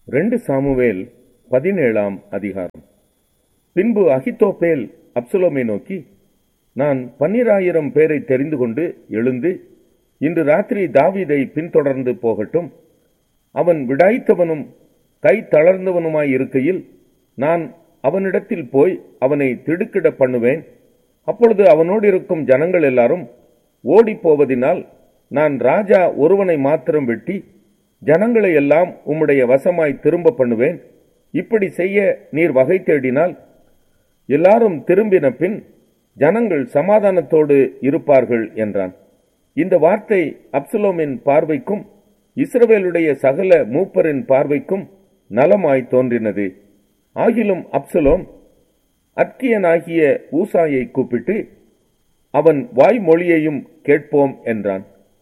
ரெண்டு சாமுவேல் பதினேழாம் அதிகாரம் பின்பு அகித்தோப்பேல் அப்சலோமை நோக்கி நான் பன்னிராயிரம் பேரை தெரிந்து கொண்டு எழுந்து இன்று ராத்திரி தாவீதை பின்தொடர்ந்து போகட்டும் அவன் விடாய்த்தவனும் கை தளர்ந்தவனுமாய் இருக்கையில் நான் அவனிடத்தில் போய் அவனை திடுக்கிட பண்ணுவேன் அப்பொழுது அவனோடு இருக்கும் ஜனங்கள் எல்லாரும் ஓடிப் போவதினால் நான் ராஜா ஒருவனை மாத்திரம் வெட்டி ஜனங்களை எல்லாம் உம்முடைய வசமாய் திரும்ப பண்ணுவேன் இப்படி செய்ய நீர் வகை தேடினால் எல்லாரும் திரும்பின பின் ஜனங்கள் சமாதானத்தோடு இருப்பார்கள் என்றான் இந்த வார்த்தை அப்சலோமின் பார்வைக்கும் இஸ்ரவேலுடைய சகல மூப்பரின் பார்வைக்கும் நலமாய் தோன்றினது ஆகிலும் அப்சலோம் அற்கியனாகிய ஊசாயை கூப்பிட்டு அவன் வாய்மொழியையும் கேட்போம் என்றான்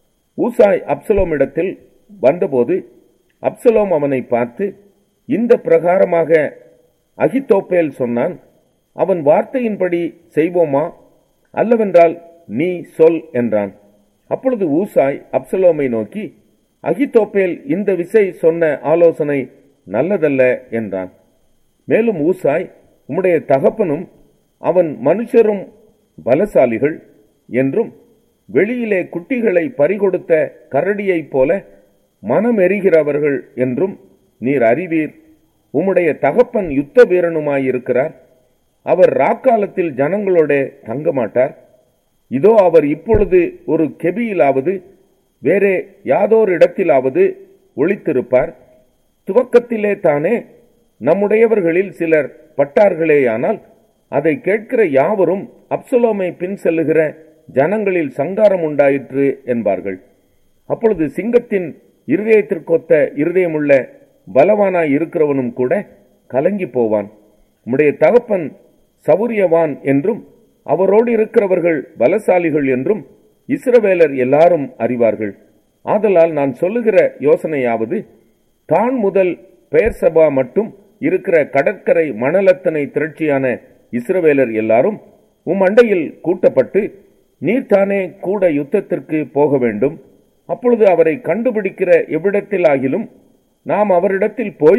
ஊசாய் அப்சலோமிடத்தில் வந்தபோது அப்சலோம் அவனை பார்த்து இந்த பிரகாரமாக அகித்தோப்பேல் சொன்னான் அவன் வார்த்தையின்படி செய்வோமா அல்லவென்றால் நீ சொல் என்றான் அப்பொழுது ஊசாய் அப்சலோமை நோக்கி அகித்தோப்பேல் இந்த விசை சொன்ன ஆலோசனை நல்லதல்ல என்றான் மேலும் ஊசாய் உம்முடைய தகப்பனும் அவன் மனுஷரும் பலசாலிகள் என்றும் வெளியிலே குட்டிகளை பறிகொடுத்த கரடியைப் போல மனமெறிகிறவர்கள் என்றும் நீர் அறிவீர் உம்முடைய தகப்பன் யுத்த வீரனுமாயிருக்கிறார் அவர் ராக்காலத்தில் ஜனங்களோட தங்க மாட்டார் இதோ அவர் இப்பொழுது ஒரு கெபியிலாவது வேறே யாதோர் இடத்திலாவது ஒளித்திருப்பார் துவக்கத்திலே தானே நம்முடையவர்களில் சிலர் பட்டார்களேயானால் அதை கேட்கிற யாவரும் அப்சலோமை பின் செல்லுகிற ஜனங்களில் சங்காரம் உண்டாயிற்று என்பார்கள் அப்பொழுது சிங்கத்தின் இருதயத்திற்கொத்த இருதயமுள்ள பலவானாய் இருக்கிறவனும் கூட கலங்கி போவான் உம்முடைய தகப்பன் சவுரியவான் என்றும் அவரோடு இருக்கிறவர்கள் பலசாலிகள் என்றும் இஸ்ரவேலர் எல்லாரும் அறிவார்கள் ஆதலால் நான் சொல்லுகிற யோசனையாவது தான் முதல் பெயர் சபா மட்டும் இருக்கிற கடற்கரை மணலத்தனை திரட்சியான இஸ்ரவேலர் எல்லாரும் உம் அண்டையில் கூட்டப்பட்டு நீர்தானே கூட யுத்தத்திற்கு போக வேண்டும் அப்பொழுது அவரை கண்டுபிடிக்கிற எவ்விடத்தில் ஆகிலும் நாம் அவரிடத்தில் போய்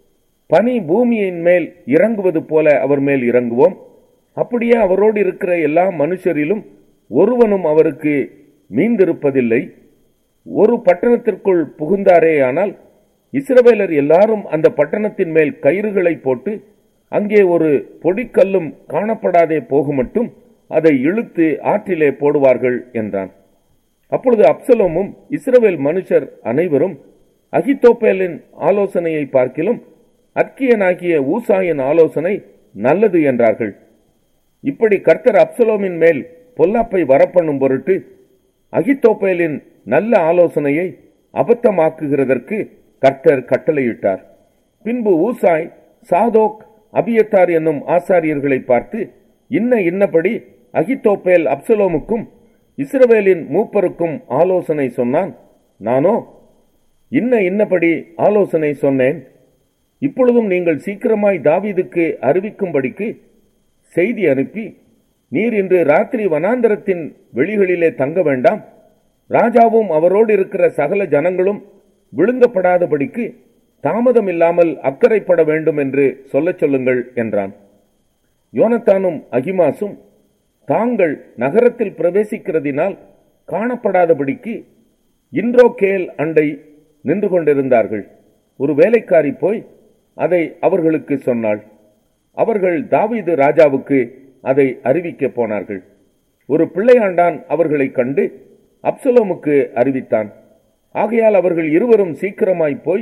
பனி பூமியின் மேல் இறங்குவது போல அவர் மேல் இறங்குவோம் அப்படியே அவரோடு இருக்கிற எல்லா மனுஷரிலும் ஒருவனும் அவருக்கு மீந்திருப்பதில்லை ஒரு பட்டணத்திற்குள் புகுந்தாரேயானால் இஸ்ரவேலர் எல்லாரும் அந்த பட்டணத்தின் மேல் கயிறுகளை போட்டு அங்கே ஒரு பொடிக்கல்லும் காணப்படாதே போகுமட்டும் அதை இழுத்து ஆற்றிலே போடுவார்கள் என்றான் அப்பொழுது அப்சலோமும் இஸ்ரவேல் மனுஷர் அனைவரும் அகித்தோப்பேலின் ஆலோசனையை பார்க்கிலும் அற்கியனாகிய ஊசாயின் ஆலோசனை நல்லது என்றார்கள் இப்படி கர்த்தர் அப்சலோமின் மேல் பொல்லாப்பை வரப்பண்ணும் பொருட்டு அகித்தோப்பேலின் நல்ல ஆலோசனையை அபத்தமாக்குகிறதற்கு கர்த்தர் கட்டளையிட்டார் பின்பு ஊசாய் சாதோக் அபியத்தார் என்னும் ஆசாரியர்களை பார்த்து இன்ன இன்னபடி அகித்தோப்பேல் அப்சலோமுக்கும் இஸ்ரவேலின் மூப்பருக்கும் ஆலோசனை சொன்னான் நானோ இன்ன இன்னபடி ஆலோசனை சொன்னேன் இப்பொழுதும் நீங்கள் சீக்கிரமாய் தாவீதுக்கு அறிவிக்கும்படிக்கு செய்தி அனுப்பி நீர் இன்று ராத்திரி வனாந்தரத்தின் வெளிகளிலே தங்க வேண்டாம் ராஜாவும் அவரோடு இருக்கிற சகல ஜனங்களும் விழுங்கப்படாதபடிக்கு தாமதம் இல்லாமல் அக்கறைப்பட வேண்டும் என்று சொல்லச் சொல்லுங்கள் என்றான் யோனத்தானும் அகிமாசும் தாங்கள் நகரத்தில் பிரவேசிக்கிறதினால் காணப்படாதபடிக்கு இன்றோ கேல் அண்டை நின்று கொண்டிருந்தார்கள் ஒரு வேலைக்காரி போய் அதை அவர்களுக்கு சொன்னாள் அவர்கள் தாவீது ராஜாவுக்கு அதை அறிவிக்க போனார்கள் ஒரு பிள்ளையாண்டான் அவர்களை கண்டு அப்சலோமுக்கு அறிவித்தான் ஆகையால் அவர்கள் இருவரும் சீக்கிரமாய் போய்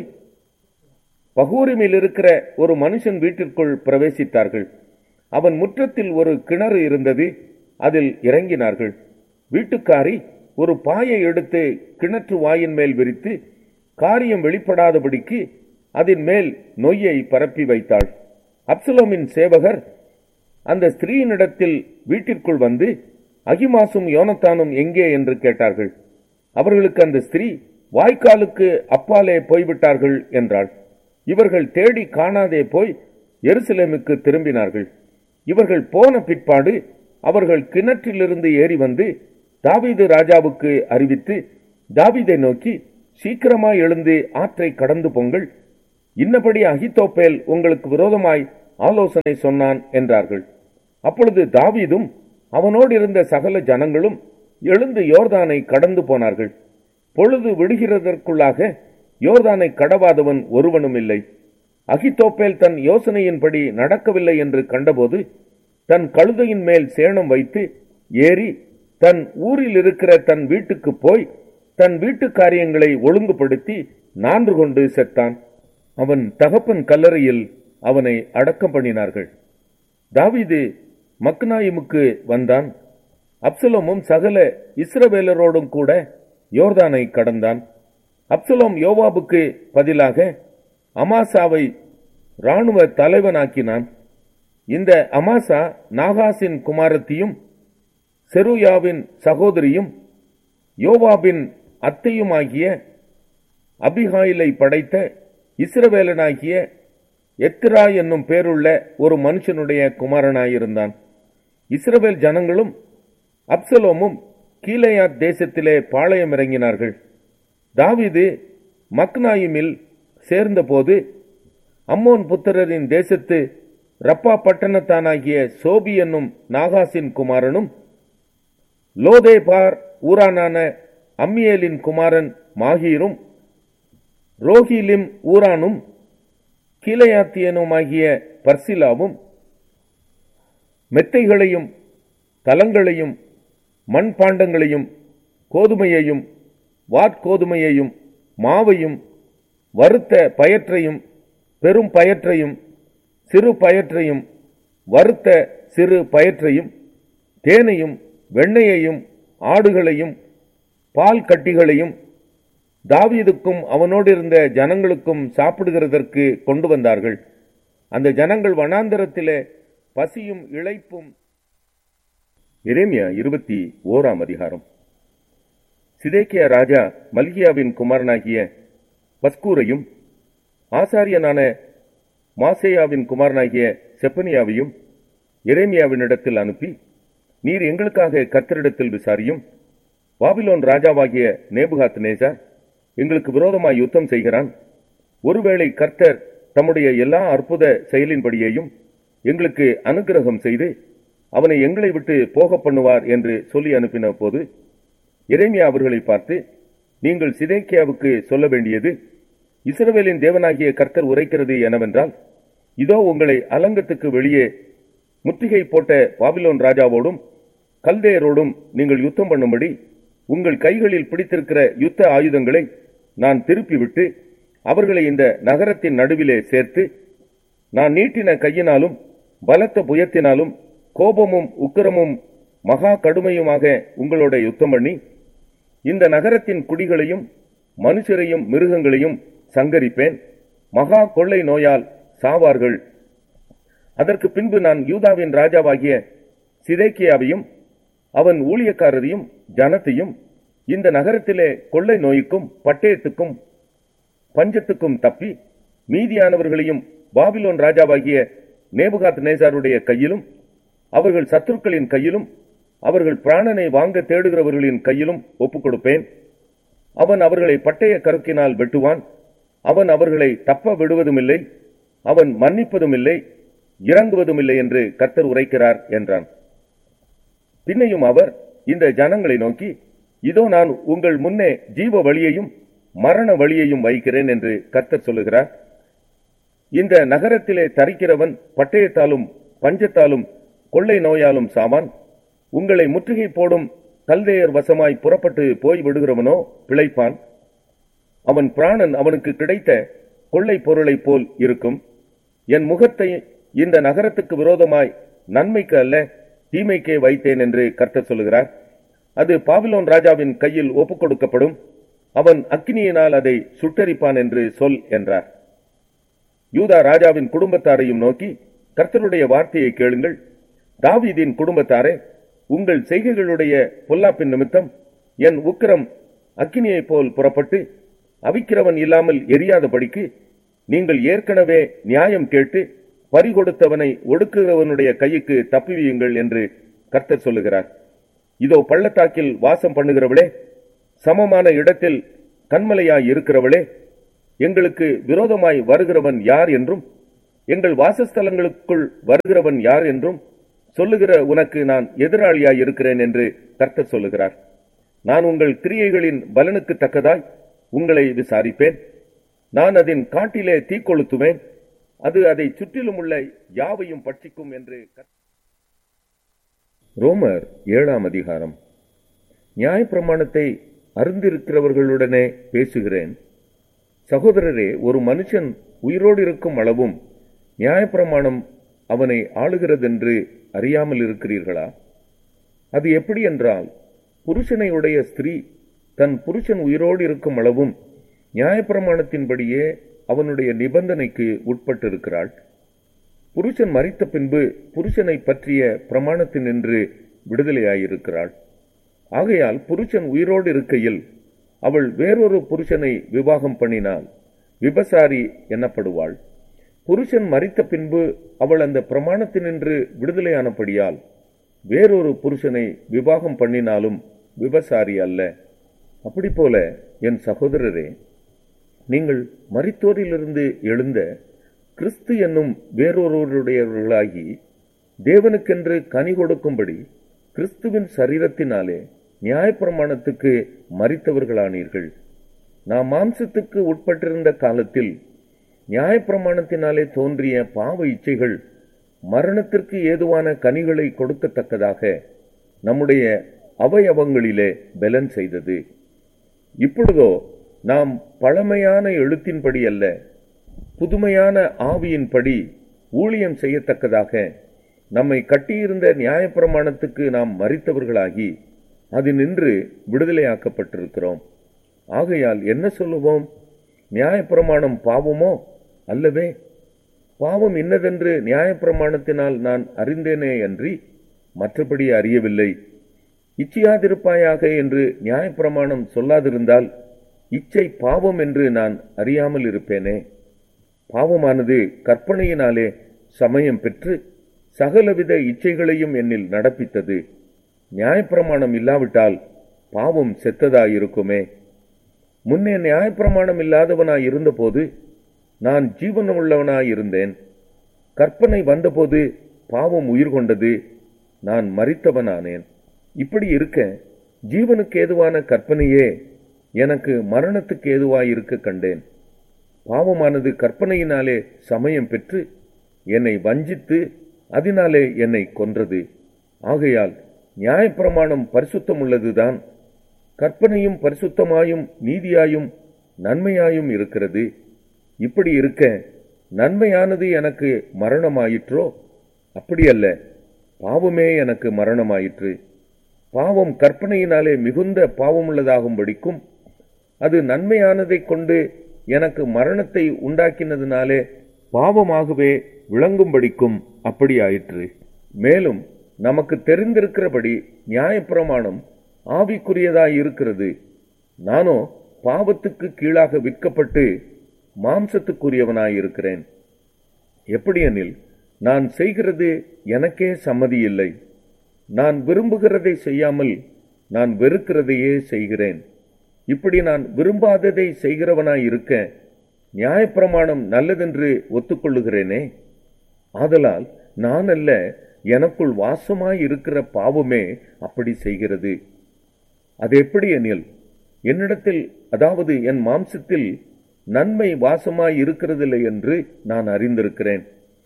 பகூரிமில் இருக்கிற ஒரு மனுஷன் வீட்டிற்குள் பிரவேசித்தார்கள் அவன் முற்றத்தில் ஒரு கிணறு இருந்தது அதில் இறங்கினார்கள் வீட்டுக்காரி ஒரு பாயை எடுத்து கிணற்று வாயின் மேல் விரித்து காரியம் வெளிப்படாதபடிக்கு அதன் மேல் நொய்யை பரப்பி வைத்தாள் அப்சலோமின் சேவகர் அந்த ஸ்திரீயினிடத்தில் வீட்டிற்குள் வந்து அகிமாசும் யோனத்தானும் எங்கே என்று கேட்டார்கள் அவர்களுக்கு அந்த ஸ்திரீ வாய்க்காலுக்கு அப்பாலே போய்விட்டார்கள் என்றாள் இவர்கள் தேடி காணாதே போய் எருசலேமுக்கு திரும்பினார்கள் இவர்கள் போன பிற்பாடு அவர்கள் கிணற்றிலிருந்து ஏறி வந்து தாவீது ராஜாவுக்கு அறிவித்து தாவீதை நோக்கி சீக்கிரமாய் எழுந்து ஆற்றை கடந்து பொங்கள் இன்னபடி அகித்தோப்பேல் உங்களுக்கு விரோதமாய் ஆலோசனை சொன்னான் என்றார்கள் அப்பொழுது தாவீதும் அவனோடு இருந்த சகல ஜனங்களும் எழுந்து யோர்தானை கடந்து போனார்கள் பொழுது விடுகிறதற்குள்ளாக யோர்தானை கடவாதவன் ஒருவனும் இல்லை அகித்தோப்பேல் தன் யோசனையின்படி நடக்கவில்லை என்று கண்டபோது தன் கழுதையின் மேல் சேணம் வைத்து ஏறி தன் ஊரில் இருக்கிற தன் வீட்டுக்கு போய் தன் வீட்டு காரியங்களை ஒழுங்குபடுத்தி நான்று கொண்டு செத்தான் அவன் தகப்பன் கல்லறையில் அவனை அடக்கம் பண்ணினார்கள் தாவீது மக்னாயிமுக்கு வந்தான் அப்சலோமும் சகல இஸ்ரவேலரோடும் கூட யோர்தானை கடந்தான் அப்சலோம் யோவாபுக்கு பதிலாக அமாசாவை இராணுவ தலைவனாக்கினான் இந்த அமாசா நாகாசின் குமாரத்தியும் செருயாவின் சகோதரியும் யோவாபின் அத்தையுமாகிய அபிகாயிலை படைத்த இஸ்ரவேலனாகிய எத்ரா என்னும் பேருள்ள ஒரு மனுஷனுடைய குமாரனாயிருந்தான் இஸ்ரவேல் ஜனங்களும் அப்சலோமும் கீலேயாத் தேசத்திலே பாளையம் இறங்கினார்கள் தாவீது மக்னாயிமில் சேர்ந்தபோது அம்மோன் புத்திரரின் தேசத்து ரப்பா பட்டணத்தானாகிய சோபி என்னும் நாகாசின் குமாரனும் லோதேபார் ஊரானான அம்மியேலின் குமாரன் மாகீரும் ரோஹிலிம் ஊரானும் கீழையாத்தியனுமாகிய பர்சிலாவும் மெத்தைகளையும் தலங்களையும் மண்பாண்டங்களையும் கோதுமையையும் வாட்கோதுமையையும் மாவையும் வறுத்த பயற்றையும் பெரும் பயற்றையும் சிறு பயற்றையும் வறுத்த சிறு பயற்றையும் தேனையும் வெண்ணெயையும் ஆடுகளையும் பால் கட்டிகளையும் தாவீதுக்கும் அவனோடு இருந்த ஜனங்களுக்கும் சாப்பிடுகிறதற்கு கொண்டு வந்தார்கள் அந்த ஜனங்கள் வனாந்தரத்திலே பசியும் இளைப்பும் எரேமியா இருபத்தி ஓராம் அதிகாரம் சிதேக்கியா ராஜா மல்கியாவின் குமாரனாகிய பஸ்கூரையும் ஆசாரியனான மாசேயாவின் குமாரனாகிய செப்பனியாவையும் எரேமியாவினிடத்தில் அனுப்பி நீர் எங்களுக்காக கர்த்தரிடத்தில் விசாரியும் பாபிலோன் ராஜாவாகிய நேபுகாத் நேசா எங்களுக்கு விரோதமாய் யுத்தம் செய்கிறான் ஒருவேளை கர்த்தர் தம்முடைய எல்லா அற்புத செயலின்படியையும் எங்களுக்கு அனுக்கிரகம் செய்து அவனை எங்களை விட்டு போக பண்ணுவார் என்று சொல்லி அனுப்பின போது எரேமியா அவர்களை பார்த்து நீங்கள் சிதேக்கியாவுக்கு சொல்ல வேண்டியது இஸ்ரவேலின் தேவனாகிய கர்த்தர் உரைக்கிறது என்னவென்றால் இதோ உங்களை அலங்கத்துக்கு வெளியே முற்றுகை போட்ட பாபிலோன் ராஜாவோடும் கல்தேயரோடும் நீங்கள் யுத்தம் பண்ணும்படி உங்கள் கைகளில் பிடித்திருக்கிற யுத்த ஆயுதங்களை நான் திருப்பிவிட்டு அவர்களை இந்த நகரத்தின் நடுவிலே சேர்த்து நான் நீட்டின கையினாலும் பலத்த புயத்தினாலும் கோபமும் உக்கிரமும் மகா கடுமையுமாக உங்களோட யுத்தம் பண்ணி இந்த நகரத்தின் குடிகளையும் மனுஷரையும் மிருகங்களையும் சங்கரிப்பேன் மகா கொள்ளை நோயால் சாவார்கள் அதற்கு பின்பு நான் யூதாவின் ராஜாவாகிய சிதேக்கியாவையும் அவன் ஊழியக்காரரையும் ஜனத்தையும் இந்த நகரத்திலே கொள்ளை நோய்க்கும் பட்டயத்துக்கும் பஞ்சத்துக்கும் தப்பி மீதியானவர்களையும் பாபிலோன் ராஜாவாகிய நேபுகாத் நேசாருடைய கையிலும் அவர்கள் சத்துருக்களின் கையிலும் அவர்கள் பிராணனை வாங்க தேடுகிறவர்களின் கையிலும் ஒப்புக் கொடுப்பேன் அவன் அவர்களை பட்டய கருக்கினால் வெட்டுவான் அவன் அவர்களை தப்ப விடுவதுமில்லை அவன் மன்னிப்பதுமில்லை இறங்குவதுமில்லை என்று கர்த்தர் உரைக்கிறார் என்றான் பின்னையும் அவர் இந்த ஜனங்களை நோக்கி இதோ நான் உங்கள் முன்னே ஜீவ வழியையும் மரண வழியையும் வைக்கிறேன் என்று கர்த்தர் சொல்லுகிறார் இந்த நகரத்திலே தரிக்கிறவன் பட்டயத்தாலும் பஞ்சத்தாலும் கொள்ளை நோயாலும் சாவான் உங்களை முற்றுகை போடும் கல்தேயர் வசமாய் புறப்பட்டு போய் விடுகிறவனோ பிழைப்பான் அவன் பிராணன் அவனுக்கு கிடைத்த கொள்ளை பொருளைப் போல் இருக்கும் என் முகத்தை இந்த நகரத்துக்கு விரோதமாய் நன்மைக்கு அல்ல தீமைக்கே வைத்தேன் என்று கர்த்தர் சொல்லுகிறார் அது பாபிலோன் ராஜாவின் கையில் ஒப்புக் கொடுக்கப்படும் அவன் அக்கினியினால் அதை சுட்டரிப்பான் என்று சொல் என்றார் யூதா ராஜாவின் குடும்பத்தாரையும் நோக்கி கர்த்தருடைய வார்த்தையை கேளுங்கள் தாவீதின் குடும்பத்தாரே உங்கள் செய்கைகளுடைய பொல்லாப்பின் நிமித்தம் என் உக்கிரம் அக்கினியைப் போல் புறப்பட்டு அவிக்கிறவன் இல்லாமல் எரியாதபடிக்கு நீங்கள் ஏற்கனவே நியாயம் கேட்டு பறிகொடுத்தவனை ஒடுக்குகிறவனுடைய கைக்கு தப்புவியுங்கள் என்று கர்த்தர் சொல்லுகிறார் இதோ பள்ளத்தாக்கில் வாசம் பண்ணுகிறவளே சமமான இடத்தில் கண்மலையாய் இருக்கிறவளே எங்களுக்கு விரோதமாய் வருகிறவன் யார் என்றும் எங்கள் வாசஸ்தலங்களுக்குள் வருகிறவன் யார் என்றும் சொல்லுகிற உனக்கு நான் எதிராளியாய் இருக்கிறேன் என்று கர்த்தர் சொல்லுகிறார் நான் உங்கள் கிரியைகளின் பலனுக்கு தக்கதாய் உங்களை விசாரிப்பேன் நான் அதன் காட்டிலே தீக்கொளுத்துவேன் அது அதை சுற்றிலும் உள்ள யாவையும் பட்சிக்கும் என்று கர்த்தர் ரோமர் ஏழாம் அதிகாரம் நியாயப்பிரமாணத்தை அறிந்திருக்கிறவர்களுடனே பேசுகிறேன் சகோதரரே ஒரு மனுஷன் உயிரோடு இருக்கும் அளவும் நியாயப்பிரமாணம் அவனை ஆளுகிறதென்று அறியாமல் இருக்கிறீர்களா அது எப்படி என்றால் புருஷனை உடைய ஸ்திரீ தன் புருஷன் உயிரோடு இருக்கும் அளவும் நியாயப்பிரமாணத்தின்படியே அவனுடைய நிபந்தனைக்கு உட்பட்டிருக்கிறாள் புருஷன் மறித்த பின்பு புருஷனை பற்றிய பிரமாணத்தினின்று விடுதலையாயிருக்கிறாள் ஆகையால் புருஷன் உயிரோடு இருக்கையில் அவள் வேறொரு புருஷனை விவாகம் பண்ணினால் விபசாரி எனப்படுவாள் புருஷன் மறித்த பின்பு அவள் அந்த பிரமாணத்தினின்று விடுதலையானபடியால் வேறொரு புருஷனை விவாகம் பண்ணினாலும் விபசாரி அல்ல அப்படி போல என் சகோதரரே நீங்கள் மரித்தோரிலிருந்து எழுந்த கிறிஸ்து என்னும் வேறொருவருடையவர்களாகி தேவனுக்கென்று கனி கொடுக்கும்படி கிறிஸ்துவின் சரீரத்தினாலே நியாயப்பிரமாணத்துக்கு மறித்தவர்களானீர்கள் நாம் மாம்சத்துக்கு உட்பட்டிருந்த காலத்தில் நியாயப்பிரமாணத்தினாலே தோன்றிய பாவ இச்சைகள் மரணத்திற்கு ஏதுவான கனிகளை கொடுக்கத்தக்கதாக நம்முடைய அவயவங்களிலே பலன் செய்தது இப்பொழுதோ நாம் பழமையான எழுத்தின்படி அல்ல புதுமையான ஆவியின்படி ஊழியம் செய்யத்தக்கதாக நம்மை கட்டியிருந்த நியாயப்பிரமாணத்துக்கு நாம் மறித்தவர்களாகி அது நின்று விடுதலையாக்கப்பட்டிருக்கிறோம் ஆகையால் என்ன சொல்லுவோம் நியாயப்பிரமாணம் பாவமோ அல்லவே பாவம் இன்னதென்று நியாயப்பிரமாணத்தினால் நான் அறிந்தேனே அன்றி மற்றபடி அறியவில்லை இச்சையாதிருப்பாயாக என்று நியாயப்பிரமாணம் சொல்லாதிருந்தால் இச்சை பாவம் என்று நான் அறியாமல் இருப்பேனே பாவமானது கற்பனையினாலே சமயம் பெற்று சகலவித இச்சைகளையும் என்னில் நடப்பித்தது நியாயப்பிரமாணம் இல்லாவிட்டால் பாவம் செத்ததாயிருக்குமே முன்னே நியாயப்பிரமாணம் இல்லாதவனாய் இருந்தபோது நான் ஜீவனமுள்ளவனாய் இருந்தேன் கற்பனை வந்தபோது பாவம் உயிர் கொண்டது நான் மறித்தவனானேன் இப்படி இருக்க ஜீவனுக்கு ஏதுவான கற்பனையே எனக்கு மரணத்துக்கு ஏதுவாய் இருக்க கண்டேன் பாவமானது கற்பனையினாலே சமயம் பெற்று என்னை வஞ்சித்து அதனாலே என்னை கொன்றது ஆகையால் நியாயப்பிரமாணம் பரிசுத்தம் உள்ளதுதான் கற்பனையும் பரிசுத்தமாயும் நீதியாயும் நன்மையாயும் இருக்கிறது இப்படி இருக்க நன்மையானது எனக்கு மரணமாயிற்றோ அப்படியல்ல பாவமே எனக்கு மரணமாயிற்று பாவம் கற்பனையினாலே மிகுந்த பாவமுள்ளதாகும்படிக்கும் அது நன்மையானதைக் கொண்டு எனக்கு மரணத்தை உண்டாக்கினதினாலே பாவமாகவே விளங்கும்படிக்கும் அப்படியாயிற்று மேலும் நமக்கு தெரிந்திருக்கிறபடி நியாயப்பிரமாணம் ஆவிக்குரியதாய் இருக்கிறது நானோ பாவத்துக்கு கீழாக விற்கப்பட்டு மாம்சத்துக்குரியவனாயிருக்கிறேன் எப்படியெனில் நான் செய்கிறது எனக்கே சம்மதி இல்லை நான் விரும்புகிறதை செய்யாமல் நான் வெறுக்கிறதையே செய்கிறேன் இப்படி நான் விரும்பாததை செய்கிறவனாய் இருக்க நியாயப்பிரமாணம் நல்லதென்று ஒத்துக்கொள்ளுகிறேனே ஆதலால் நான் அல்ல எனக்குள் வாசமாய் இருக்கிற பாவமே அப்படி செய்கிறது அது எப்படி எனில் என்னிடத்தில் அதாவது என் மாம்சத்தில் நன்மை வாசமாய் இருக்கிறதில்லை என்று நான் அறிந்திருக்கிறேன்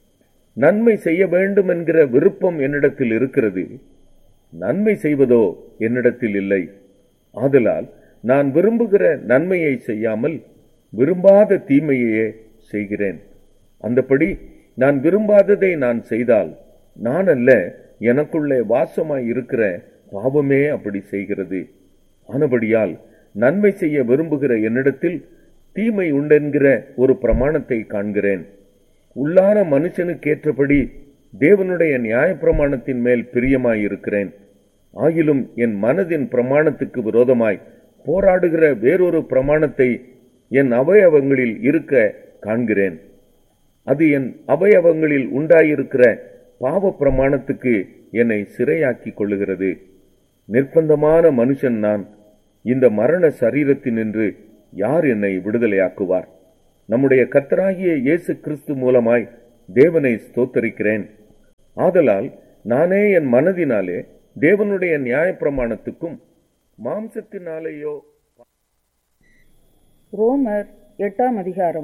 நன்மை செய்ய வேண்டும் என்கிற விருப்பம் என்னிடத்தில் இருக்கிறது நன்மை செய்வதோ என்னிடத்தில் இல்லை ஆதலால் நான் விரும்புகிற நன்மையை செய்யாமல் விரும்பாத தீமையையே செய்கிறேன் அந்தபடி நான் விரும்பாததை நான் செய்தால் நான் அல்ல எனக்குள்ளே வாசமாய் இருக்கிற பாவமே அப்படி செய்கிறது ஆனபடியால் நன்மை செய்ய விரும்புகிற என்னிடத்தில் தீமை உண்டென்கிற ஒரு பிரமாணத்தை காண்கிறேன் உள்ளான மனுஷனுக்கேற்றபடி தேவனுடைய நியாயப்பிரமாணத்தின் மேல் பிரியமாயிருக்கிறேன் ஆகிலும் என் மனதின் பிரமாணத்துக்கு விரோதமாய் போராடுகிற வேறொரு பிரமாணத்தை என் அவயவங்களில் இருக்க காண்கிறேன் அது என் அவயவங்களில் உண்டாயிருக்கிற பாவ பிரமாணத்துக்கு என்னை சிறையாக்கிக் கொள்ளுகிறது நிர்பந்தமான மனுஷன் நான் இந்த மரண சரீரத்தினின்று யார் என்னை விடுதலையாக்குவார் நம்முடைய கர்த்தராகிய இயேசு கிறிஸ்து மூலமாய் தேவனை ஸ்தோத்தரிக்கிறேன் ஆதலால் நானே என் மனதினாலே தேவனுடைய நியாயப்பிரமாணத்துக்கும் மாம்சத்தினாலேயோ ரோமர் எட்டாம் அதிகாரம்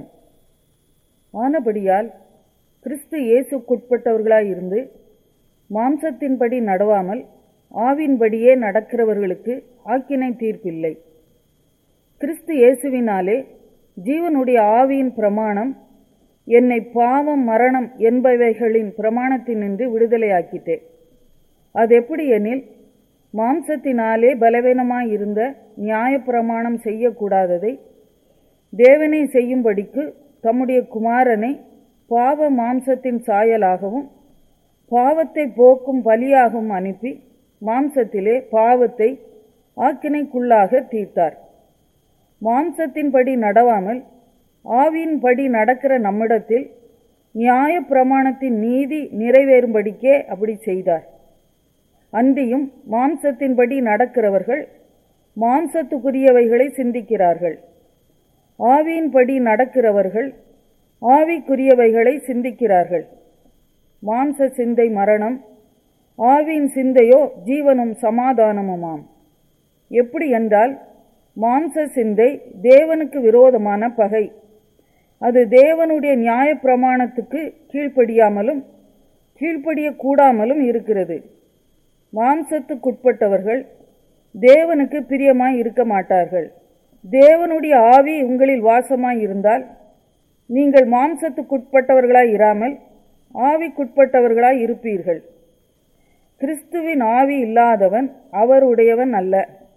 ஆனபடியால் கிறிஸ்து இயேசுக்குட்பட்டவர்களாயிருந்து மாம்சத்தின்படி நடவாமல் ஆவின்படியே நடக்கிறவர்களுக்கு ஆக்கினை தீர்ப்பில்லை கிறிஸ்து இயேசுவினாலே ஜீவனுடைய ஆவியின் பிரமாணம் என்னை பாவம் மரணம் என்பவைகளின் பிரமாணத்தினின்று விடுதலையாக்கிட்டே அது எப்படி எனில் மாம்சத்தினாலே பலவீனமாயிருந்த நியாயப்பிரமாணம் செய்யக்கூடாததை தேவனை செய்யும்படிக்கு தம்முடைய குமாரனை பாவ மாம்சத்தின் சாயலாகவும் பாவத்தை போக்கும் பலியாகவும் அனுப்பி மாம்சத்திலே பாவத்தை ஆக்கினைக்குள்ளாக தீர்த்தார் மாம்சத்தின்படி நடவாமல் ஆவியின்படி நடக்கிற நம்மிடத்தில் நியாய பிரமாணத்தின் நீதி நிறைவேறும்படிக்கே அப்படி செய்தார் அன்றியும் மாம்சத்தின்படி நடக்கிறவர்கள் மாம்சத்துக்குரியவைகளை சிந்திக்கிறார்கள் ஆவியின்படி நடக்கிறவர்கள் ஆவிக்குரியவைகளை சிந்திக்கிறார்கள் மாம்ச சிந்தை மரணம் ஆவியின் சிந்தையோ ஜீவனும் சமாதானமுமாம் எப்படி என்றால் மாம்ச சிந்தை தேவனுக்கு விரோதமான பகை அது தேவனுடைய நியாய பிரமாணத்துக்கு கீழ்ப்படியாமலும் கீழ்ப்படிய கூடாமலும் இருக்கிறது மாம்சத்துக்குட்பட்டவர்கள் தேவனுக்கு பிரியமாய் இருக்க மாட்டார்கள் தேவனுடைய ஆவி உங்களில் வாசமாய் இருந்தால் நீங்கள் மாம்சத்துக்குட்பட்டவர்களாய் இராமல் ஆவிக்குட்பட்டவர்களாய் இருப்பீர்கள் கிறிஸ்துவின் ஆவி இல்லாதவன் அவருடையவன் அல்ல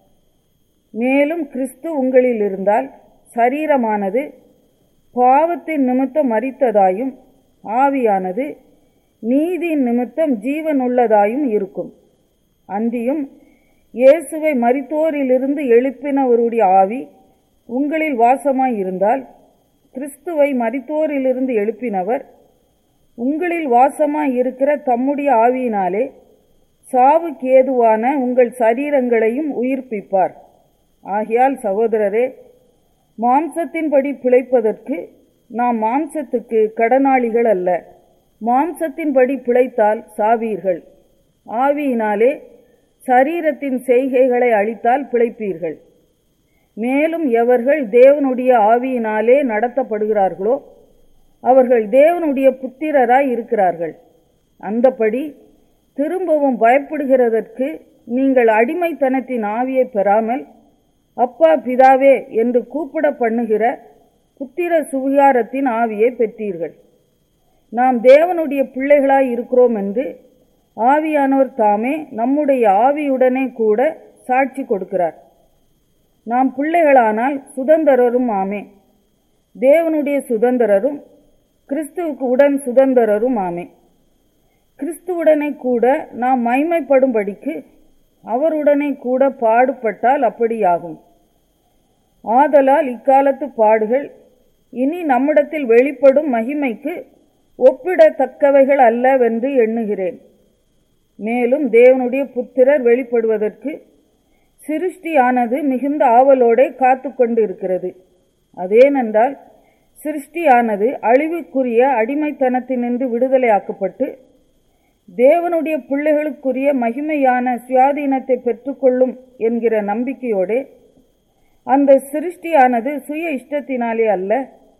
மேலும் கிறிஸ்து உங்களில் இருந்தால் சரீரமானது பாவத்தின் நிமித்தம் மரித்ததாயும் ஆவியானது நீதியின் நிமித்தம் ஜீவனுள்ளதாயும் இருக்கும் அன்றியும் இயேசுவை மரித்தோரிலிருந்து எழுப்பினவருடைய ஆவி உங்களில் வாசமாய் இருந்தால் கிறிஸ்துவை மரித்தோரிலிருந்து எழுப்பினவர் உங்களில் வாசமாய் இருக்கிற தம்முடைய ஆவியினாலே சாவுக்கு ஏதுவான உங்கள் சரீரங்களையும் உயிர்ப்பிப்பார் ஆகையால் சகோதரரே மாம்சத்தின்படி பிழைப்பதற்கு நாம் மாம்சத்துக்கு கடனாளிகள் அல்ல மாம்சத்தின்படி பிழைத்தால் சாவீர்கள் ஆவியினாலே சரீரத்தின் செய்கைகளை அழித்தால் பிழைப்பீர்கள் மேலும் எவர்கள் தேவனுடைய ஆவியினாலே நடத்தப்படுகிறார்களோ அவர்கள் தேவனுடைய புத்திரராய் இருக்கிறார்கள் அந்தபடி திரும்பவும் பயப்படுகிறதற்கு நீங்கள் அடிமைத்தனத்தின் ஆவியை பெறாமல் அப்பா பிதாவே என்று கூப்பிட பண்ணுகிற புத்திர சுவிகாரத்தின் ஆவியை பெற்றீர்கள் நாம் தேவனுடைய பிள்ளைகளாய் இருக்கிறோம் என்று ஆவியானவர் தாமே நம்முடைய ஆவியுடனே கூட சாட்சி கொடுக்கிறார் நாம் பிள்ளைகளானால் சுதந்திரரும் ஆமே தேவனுடைய சுதந்திரரும் கிறிஸ்துவுக்கு உடன் சுதந்திரரும் ஆமே கிறிஸ்துவுடனே கூட நாம் மைமைப்படும்படிக்கு அவருடனே கூட பாடுபட்டால் அப்படியாகும் ஆதலால் இக்காலத்து பாடுகள் இனி நம்மிடத்தில் வெளிப்படும் மகிமைக்கு ஒப்பிடத்தக்கவைகள் அல்லவென்று எண்ணுகிறேன் மேலும் தேவனுடைய புத்திரர் வெளிப்படுவதற்கு சிருஷ்டியானது மிகுந்த ஆவலோடே காத்து கொண்டு இருக்கிறது அதேனென்றால் சிருஷ்டியானது அழிவுக்குரிய அடிமைத்தனத்தினின்று விடுதலையாக்கப்பட்டு தேவனுடைய பிள்ளைகளுக்குரிய மகிமையான சுயாதீனத்தை பெற்றுக்கொள்ளும் என்கிற நம்பிக்கையோடே அந்த சிருஷ்டியானது சுய இஷ்டத்தினாலே அல்ல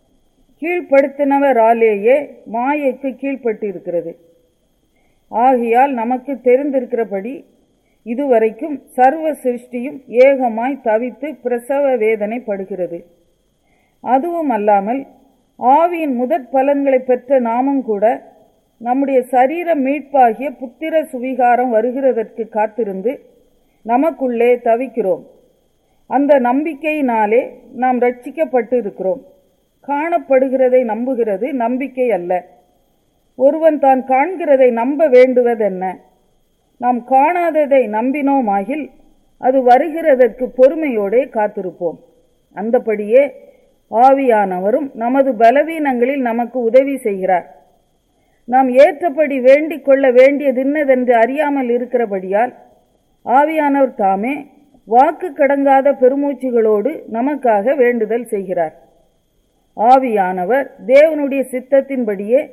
கீழ்ப்படுத்தினவராலேயே மாயைக்கு கீழ்ப்பட்டிருக்கிறது ஆகையால் நமக்கு தெரிந்திருக்கிறபடி இதுவரைக்கும் சர்வ சிருஷ்டியும் ஏகமாய் தவித்து பிரசவ வேதனை படுகிறது அதுவும் அல்லாமல் ஆவியின் முதற் பலன்களை பெற்ற நாமும் கூட நம்முடைய சரீர மீட்பாகிய புத்திர சுவிகாரம் வருகிறதற்கு காத்திருந்து நமக்குள்ளே தவிக்கிறோம் அந்த நம்பிக்கையினாலே நாம் ரட்சிக்கப்பட்டு இருக்கிறோம் காணப்படுகிறதை நம்புகிறது நம்பிக்கை அல்ல ஒருவன் தான் காண்கிறதை நம்ப வேண்டுவதென்ன நாம் காணாததை நம்பினோமாகில் அது வருகிறதற்கு பொறுமையோடே காத்திருப்போம் அந்தபடியே ஆவியானவரும் நமது பலவீனங்களில் நமக்கு உதவி செய்கிறார் நாம் ஏற்றபடி வேண்டிக் கொள்ள வேண்டியதின்னதென்று அறியாமல் இருக்கிறபடியால் ஆவியானவர் தாமே வாக்கு கடங்காத பெருமூச்சுகளோடு நமக்காக வேண்டுதல் செய்கிறார் ஆவியானவர் தேவனுடைய சித்தத்தின்படியே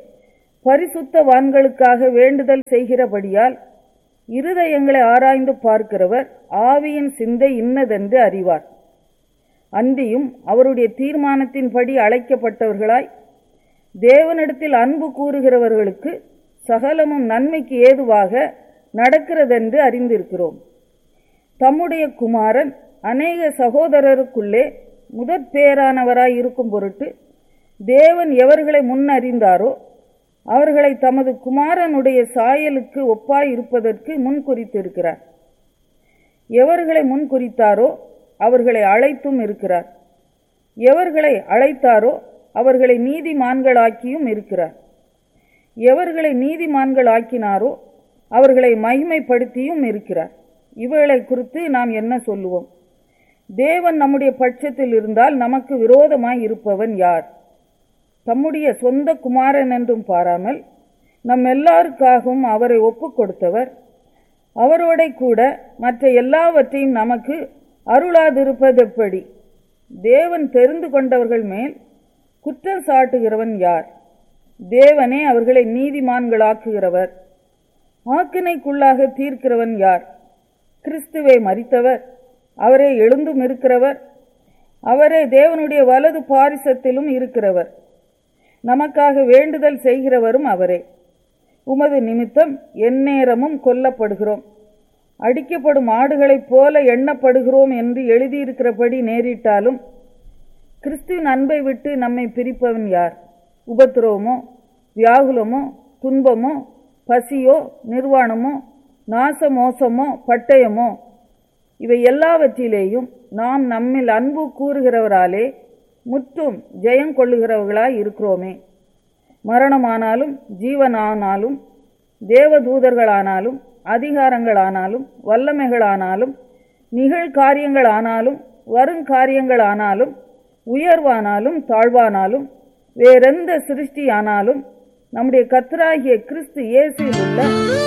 பரிசுத்தவான்களுக்காக வேண்டுதல் செய்கிறபடியால் இருதயங்களை ஆராய்ந்து பார்க்கிறவர் ஆவியின் சிந்தை இன்னதென்று அறிவார் அன்றியும் அவருடைய தீர்மானத்தின்படி அழைக்கப்பட்டவர்களாய் தேவனிடத்தில் அன்பு கூறுகிறவர்களுக்கு சகலமும் நன்மைக்கு ஏதுவாக நடக்கிறதென்று அறிந்திருக்கிறோம் தம்முடைய குமாரன் அநேக சகோதரருக்குள்ளே முதற் பேரானவராய் இருக்கும் பொருட்டு தேவன் எவர்களை முன்னறிந்தாரோ அவர்களை தமது குமாரனுடைய சாயலுக்கு ஒப்பாய் இருப்பதற்கு முன் குறித்திருக்கிறார் எவர்களை முன் குறித்தாரோ அவர்களை அழைத்தும் இருக்கிறார் எவர்களை அழைத்தாரோ அவர்களை நீதிமான்களாக்கியும் இருக்கிறார் எவர்களை நீதிமான்களாக்கினாரோ அவர்களை மகிமைப்படுத்தியும் இருக்கிறார் இவர்களை குறித்து நாம் என்ன சொல்லுவோம் தேவன் நம்முடைய பட்சத்தில் இருந்தால் நமக்கு விரோதமாய் இருப்பவன் யார் தம்முடைய சொந்த குமாரன் என்றும் பாராமல் நம் எல்லாருக்காகவும் அவரை ஒப்புக் கொடுத்தவர் அவரோட கூட மற்ற எல்லாவற்றையும் நமக்கு அருளாதிருப்பதெப்படி தேவன் தெரிந்து கொண்டவர்கள் மேல் குற்றம் சாட்டுகிறவன் யார் தேவனே அவர்களை நீதிமான்களாக்குகிறவர் ஆக்கினைக்குள்ளாக தீர்க்கிறவன் யார் கிறிஸ்துவை மறித்தவர் அவரே எழுந்தும் இருக்கிறவர் அவரே தேவனுடைய வலது பாரிசத்திலும் இருக்கிறவர் நமக்காக வேண்டுதல் செய்கிறவரும் அவரே உமது நிமித்தம் எந்நேரமும் கொல்லப்படுகிறோம் அடிக்கப்படும் ஆடுகளைப் போல எண்ணப்படுகிறோம் என்று எழுதியிருக்கிறபடி நேரிட்டாலும் கிறிஸ்துவின் அன்பை விட்டு நம்மை பிரிப்பவன் யார் உபத்திரவமோ வியாகுலமோ துன்பமோ பசியோ நிர்வாணமோ நாசமோசமோ பட்டயமோ இவை எல்லாவற்றிலேயும் நாம் நம்மில் அன்பு கூறுகிறவராலே முற்றும் ஜெயம் கொள்ளுகிறவர்களாய் இருக்கிறோமே மரணமானாலும் ஜீவனானாலும் தேவதூதர்களானாலும் அதிகாரங்களானாலும் வல்லமைகளானாலும் நிகழ்காரியங்களானாலும் வருங்காரியங்களானாலும் உயர்வானாலும் தாழ்வானாலும் வேறெந்த சிருஷ்டியானாலும் நம்முடைய கத்தராகிய கிறிஸ்து இயேசுவில் உள்ள